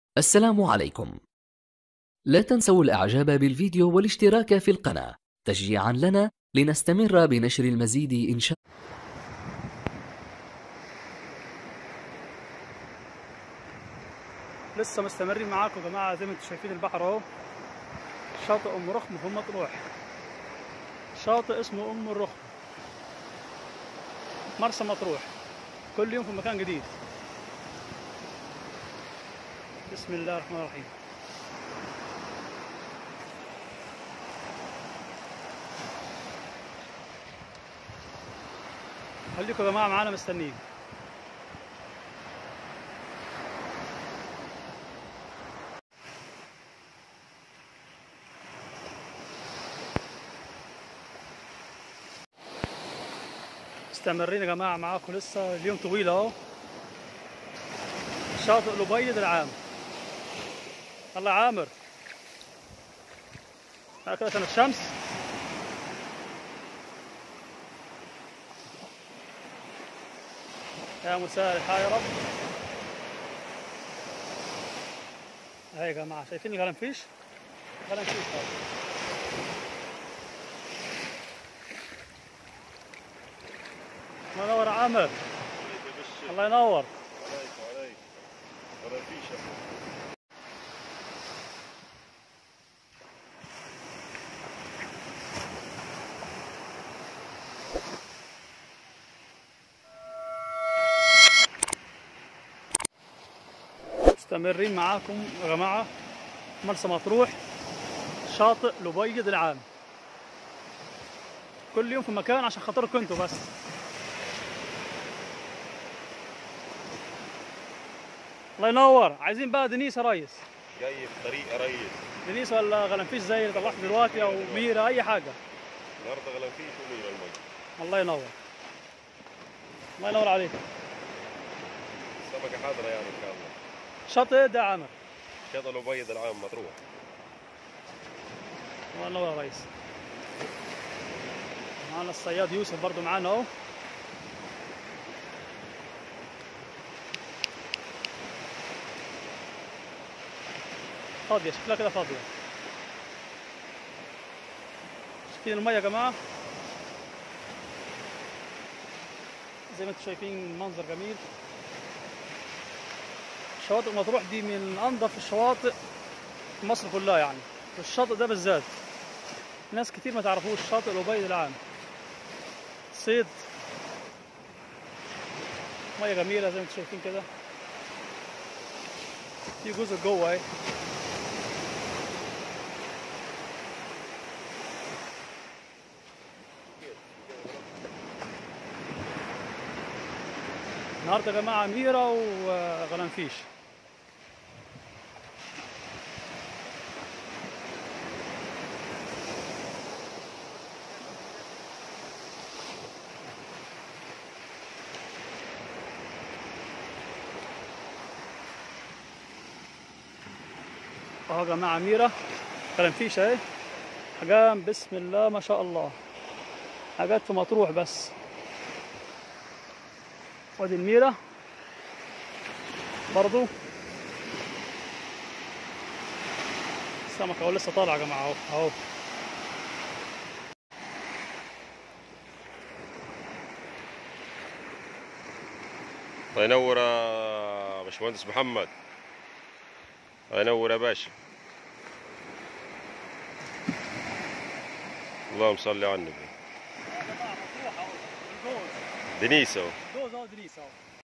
السلام عليكم لا تنسوا الاعجاب بالفيديو والاشتراك في القناة تشجيعا لنا لنستمر بنشر المزيد ان شاء لسه مستمرين معاكم يا جماعه زي ما انتم شايفين البحر اهو شاطئ ام رخم في مطروح شاطئ اسمه ام الرخم مرسى مطروح كل يوم في مكان جديد بسم الله الرحمن الرحيم خليكم يا جماعه معانا مستنيين مستمرين يا جماعه معاكم لسه اليوم طويل اهو شاطئ الأبيض العام الله عامر هكذا كانت الشمس يا مساء الحال يا رب هاي يا جماعة شايفين الغلنفيش؟ غلنفيش هذا الله ينور يا عامر الله ينور عليك وعليك ولا فيش مستمرين معاكم يا جماعة مرسى مطروح شاطئ الأبيض العام كل يوم في مكان عشان خاطركم انتوا بس الله ينور عايزين بقى دنيس يا ريس جاي في طريق يا ريس دنيس ولا غلنفيش زي اللي طلعت دلوقتي او ميرا اي حاجه النهارده غلنفيش وميرا المي الله ينور الله ينور عليك السمكه حاضره يعني ان شاء الله شاطئ ايه ده يا عامر شاطئ الابيض العام مطروح الله ينور يا ريس معانا الصياد يوسف برضو معانا اهو فاضية شكلها كده فاضية شايفين المية يا جماعة زي ما انتم شايفين منظر جميل شواطئ مطروح دي من انظف الشواطئ في مصر كلها يعني الشاطئ ده بالذات ناس كتير ما تعرفوش شاطئ الأبيض العام صيد مية جميلة زي ما انتم شايفين كده في جزر جوه اهي النهارده يا جماعة ميرا وغلنفيش اهو يا جماعة ميرا غلنفيش اهي حاجات بسم الله ما شاء الله حاجات في مطروح بس وادي الميرا برضو السمكة هو لسه طالع يا جماعة اهو اهو الله ينور يا باشمهندس محمد الله ينور يا باشا اللهم صل على النبي يا جماعة مطروح اهو الجوز دنيس اهو جوز اهو دنيس اهو